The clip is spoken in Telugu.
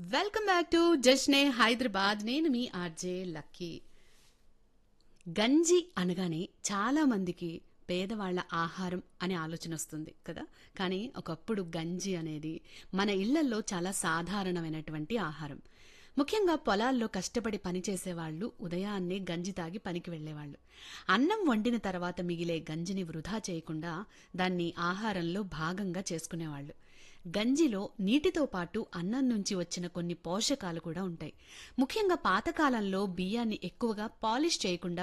welcome back to Jashne Hyderabad నేను మీ ఆర్జే లక్కీ గంజి అనగానే చాలా మందికి పేదవాళ్ల ఆహారం అనే ఆలోచన వస్తుంది కదా కానీ ఒకప్పుడు గంజి అనేది మన ఇళ్లలో చాలా సాధారణమైనటువంటి ఆహారం ముఖ్యంగా పొలాల్లో కష్టపడి పనిచేసే వాళ్ళు ఉదయాన్నే గంజి తాగి పనికి వెళ్లేవాళ్ళు అన్నం వండిన తర్వాత మిగిలే గంజిని వృధా చేయకుండా దాన్ని ఆహారంలో భాగంగా చేసుకునేవాళ్ళు గంజిలో నీటితో పాటు అన్నం నుంచి వచ్చిన కొన్ని పోషకాలు కూడా ఉంటాయి ముఖ్యంగా పాతకాలంలో బియ్యాన్ని ఎక్కువగా పాలిష్ చేయకుండా